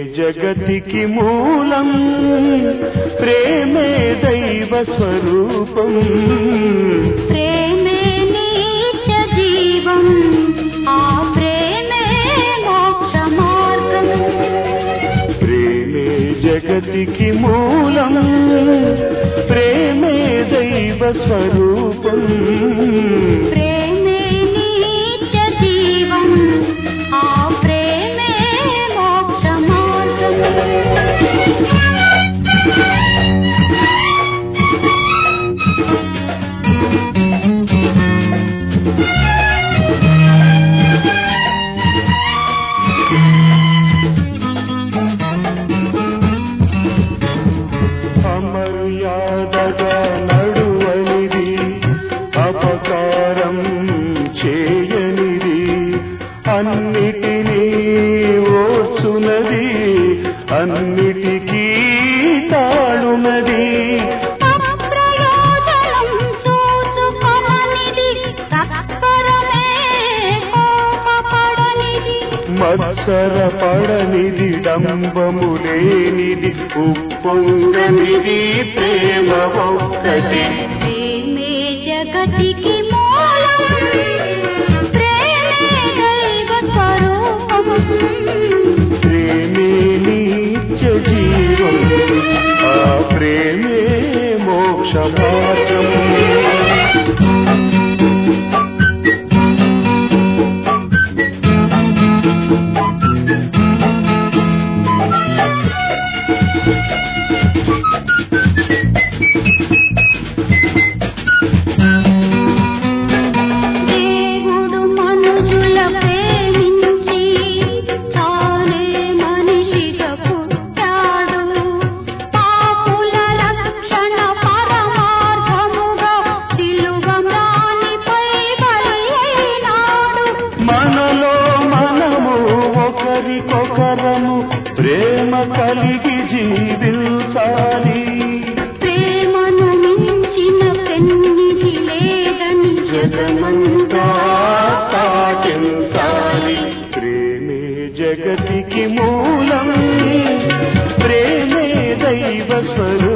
జగతికి మూలం ప్రేమే దైవ స్వరూపం ప్రేమే నీత్య జీవం ఆ ప్రేమే మోక్ష మార్గం ప్రేమే జగతికి మూలం ప్రేమే దైవ స్వరూపం ప్రేమే నీత్య జీవం ఆ ప్రేమే మోక్ష మార్గం అమర్యాదగా నడువనిది అపకారం చేయనిది అన్నిటినీ ఓర్చునది అన్నిటికీ తాళునది అప్రయోజనం చూచుకొమనిది తత్పరమే కోపపడనిది మత్సర పడనిది డంబము లేనిది ఉప్పొంగనిది ప్రేమ ఒక్కటి ప్రేమే జగతికి మూలం ప్రేమే దైవ స్వరూపం ప్రేమే నిత్య జీవం ఆ ప్రేమే మోక్ష మార్గం దేవుడు మనుజుల ప్రేమించి తానే మనిషిగా పుట్టాడు పాపుల రక్షణ పరమార్థముగా సిలువ మ్రానిపై బలి అయినాడు మనలో మనము ఒకరికొకరము ప్రేమ కలిగి జీవించాలి ప్రేమను మించిన పెన్నిది లేదని జగమంతా పాటించాలి ప్రేమే జగతికి మూలం ప్రేమే దైవ స్వరూపం